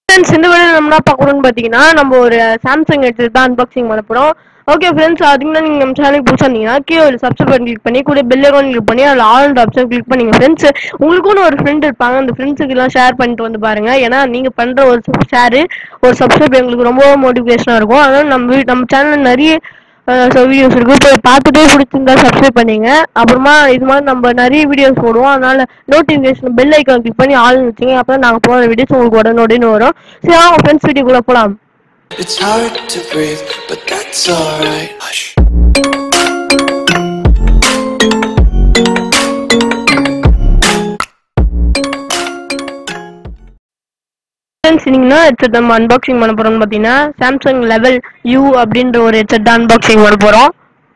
Friends இந்த video நம்ம என்ன பார்க்கணும்னு பார்த்தீங்கன்னா நம்ம ஒரு சாம்சங் எடுத்து தான் அன்பாக்சிங் பண்ண போகிறோம் ஓகே ஃப்ரெண்ட்ஸ் அதுக்கு தான் நீங்கள் நம்ம சேனலுக்கு புதுசாக இருந்தீங்கன்னா கீழே ஒரு சப்ஸ்கிரைப் பட்டன் கிளிக் பண்ணி கூட பெல் ஐக்கான் கிளிக் பண்ணி அதில் ஆல் ஆப்ஷன் கிளிக் பண்ணிங்க ஃப்ரெண்ட்ஸ் உங்களுக்கும் ஒரு ஃப்ரெண்ட் இருப்பாங்க அந்த ஃப்ரெண்ட்ஸுக்கு எல்லாம் ஷேர் பண்ணிட்டு வந்து பாருங்க ஏன்னா நீங்கள் பண்ணுற ஒரு ஷேரு ஒரு சப்ஸ்கிரைப் எங்களுக்கு ரொம்ப மோட்டிவேஷனாக இருக்கும் அதனால நம்ம வீ- நம்ம சேனல் நிறைய வீடியோஸ் இருக்கு போய் பார்த்துட்டே பிடிச்சிருந்தா சப்ஸ்கிரைப் பண்ணீங்க அப்புறமா இது மாதிரி நம்ம நிறைய வீடியோஸ் போடுவோம் அதனால நோட்டிஃபிகேஷன் பெல் ஐக்கான் கிளிக் பண்ணி ஆள் வச்சுங்க அப்போ நாங்கள் போகிற வீடியோஸ் உங்களுக்கு உடனே வரும் சரி அவங்க ஃப்ரெண்ட்ஸ் வீடியோக்குள்ளே போகலாம் It's hard to breathe, but that's alright. Hush. Friends இன்னைக்குனா ஹெட்செட் நம்ம அன்பாக்சிங் பண்ண போகிறோம்னு பார்த்தீங்கன்னா சாம்சங் லெவல் யூ அப்படின்ற ஒரு ஹெட்செட் தான் அன்பாக்சிங் பண்ண போகிறோம்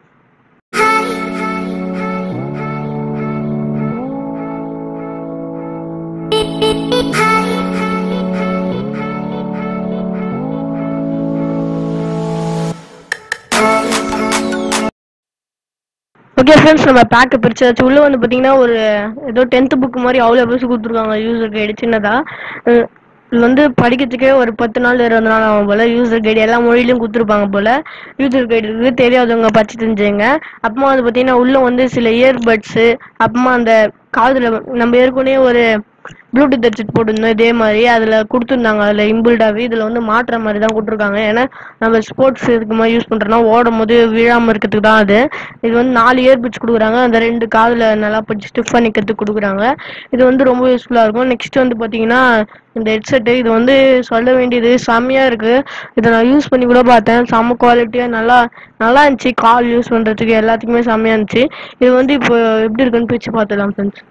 ஓகே ஃப்ரெண்ட்ஸ் நம்ம பேக்கை பிரிச்சாச்சு உள்ள வந்து பார்த்தீங்கன்னா ஒரு ஏதோ டென்த் புக் மாதிரி அவ்வளோ பெருசு கொடுத்துருக்காங்க யூசர் கைடு சின்னதா அஹ் இது வந்து படிக்கிறதுக்கே ஒரு பத்து நாள் இருபது நாள் ஆகும் போல யூசர் கைடு எல்லா மொழியிலும் கொடுத்துருப்பாங்க போல யூசர் கைடு இருக்கு தெரியாதவங்க படிச்சு தெரிஞ்சுங்க அப்புறமா வந்து பார்த்தீங்கன்னா உள்ள வந்து சில இயர்பட்ஸு அப்புறமா அந்த காதுல நம்ம ஏற்கனவே ஒரு ப்ளூடூத் ஹெட்செட் போட்டிருந்தோம் இதே மாதிரி அதில் கொடுத்துருந்தாங்க அதில் இம்பிள்டாகவே இதில் வந்து மாட்டுற மாதிரி தான் கொடுத்துருக்காங்க ஏன்னா நம்ம ஸ்போர்ட்ஸ் இதுக்கு மாதிரி யூஸ் பண்ணுறோன்னா ஓடும் போது விழாமல் இருக்கிறதுக்கு தான் அது இது வந்து நாலு இயர்பட்ஸ் கொடுக்குறாங்க அந்த ரெண்டு காதில் நல்லா பிடிச்சி ஸ்டிஃப் பண்ணிக்கிறதுக்கு கொடுக்குறாங்க இது வந்து ரொம்ப யூஸ்ஃபுல்லாக இருக்கும் நெக்ஸ்ட் வந்து பார்த்தீங்கன்னா இந்த ஹெட்செட்டு இது வந்து சொல்ல வேண்டியது செம்மையாக இருக்குது இதை நான் யூஸ் பண்ணி கூட பார்த்தேன் செம்ம குவாலிட்டியாக நல்லா நல்லா இருந்துச்சு கால் யூஸ் பண்ணுறதுக்கு எல்லாத்துக்குமே செம்மையாக இருந்துச்சு இது வந்து இப்போ எப்படி இருக்குன்னு பிரித்து பார்த்துக்கலாம் ஃப்ரெண்ட்ஸ்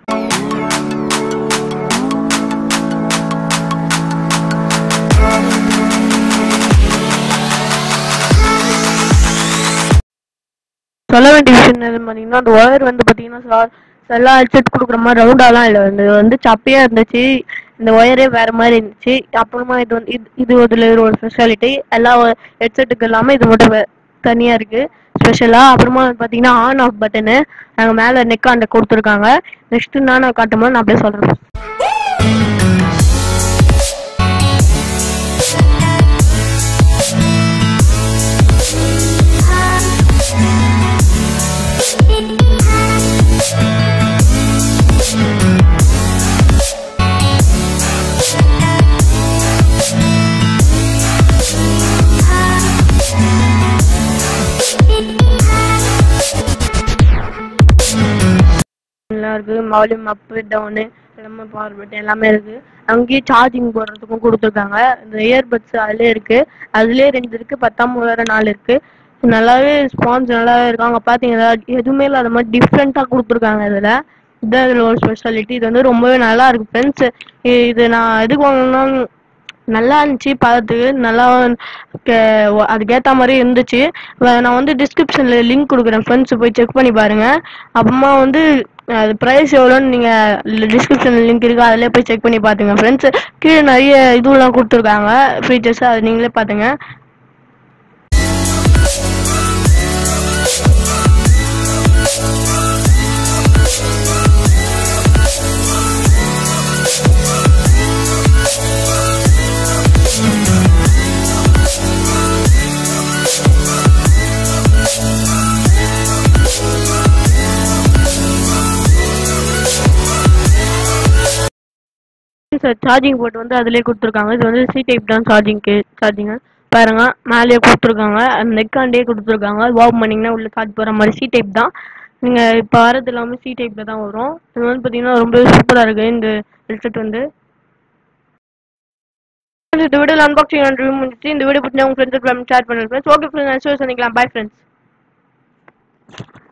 சொல்ல வேண்டிய விஷயம் என்னன்னு பார்த்தீங்கன்னா அந்த ஒயர் வந்து பார்த்தீங்கன்னா சா- எல்லா ஹெட்செட் கொடுக்குற மாதிரி ரவுண்டாலாம் இல்லை இது வந்து சப்பையாக இருந்துச்சு இந்த ஒயரே வேற மாதிரி இருந்துச்சு அப்புறமா இது வந்து இது இது இதில் ஒரு ஸ்பெஷாலிட்டி எல்லா ஹெட்செட்டுக்கு எல்லாமே இது மட்டும் வே- தனியா இருக்கு ஸ்பெஷலா அப்புறமா வந்து பார்த்தீங்கன்னா ஆன் ஆஃப் பட்டனு நாங்கள் மேலே நெக்காண்ட கொடுத்துருக்காங்க நெக்ஸ்ட் நான் காட்டும்போது நான் அப்படியே சொல்கிறேன் எல்லாம் இருக்கு வால்யூம் அப்பு டவுனு எல்லாமே பவர் பட்டன் எல்லாமே இருக்கு அங்கேயே சார்ஜிங் போடுறதுக்கும் கொடுத்துருக்காங்க இந்த இயர்பட்ஸ் அதுலயே இருக்கு அதுலயே ரெண்டு இருக்கு பத்தாம் வேற நாலு இருக்கு நல்லாவே ஸ்பான்ஸ் நல்லாவே இருக்கு அங்க பாத்தீங்கன்னா எதுவுமே இல்லாத மாதிரி டிஃப்ரெண்டா கொடுத்துருக்காங்க இதுல இதான் இதுல ஒரு ஸ்பெஷாலிட்டி இது வந்து ரொம்பவே நல்லா இருக்கு ஃப்ரெண்ட்ஸ் இது நான் எதுக்கு வாங்கணும்னா நல்லா இருந்துச்சு பார்த்துக்கு நல்லா கே- அதுக்கேற்ற மாதிரி இருந்துச்சு வ- நான் வந்து டிஸ்கிரிப்ஷனில் லிங்க் கொடுக்குறேன் ஃப்ரெண்ட்ஸ் போய் செக் பண்ணி பாருங்க அப்புறமா வந்து அது ப்ரைஸ் எவ்வளோன்னு நீங்கள் டிஸ்கிரிப்ஷனில் லிங்க் இருக்கு அதிலே போய் செக் பண்ணி பார்த்துங்க ஃப்ரெண்ட்ஸ் கீழே நிறைய இதுவெல்லாம் கொடுத்துருக்காங்க ஃபீச்சர்ஸ் அது நீங்களே பார்த்துங்க சார்ஜிங் போர்ட் வந்து அதிலே கொடுத்துருக்காங்க இது வந்து சி டைப் தான் சார்ஜிங்க்கு சார்ஜிங்க பாருங்க மேலேயே கொடுத்துருக்காங்க அந்த நெக்காண்டே கொடுத்துருக்காங்க வாப் பண்ணிங்கன்னா உள்ள சார்ஜ் போகிற மாதிரி சி டைப் தான் நீங்கள் இப்போ வரது எல்லாமே சி டைப்பில் தான் வரும் இது வந்து பார்த்தீங்கன்னா ரொம்ப சூப்பராக இருக்குது இந்த ஹெட்செட் வந்து இந்த வீடியோ அன்பாக்சிங் ரிவ்யூ முடிச்சு இந்த வீடியோ பற்றி உங்கள் ஃப்ரெண்ட்ஸ் ஷேர் பண்ணுங்க ஃப்ரெண்ட்ஸ் ஓகே ஃப்ரெண்ட்ஸ் சந்திக்கலாம் பை ஃப்ரெண்ட்ஸ்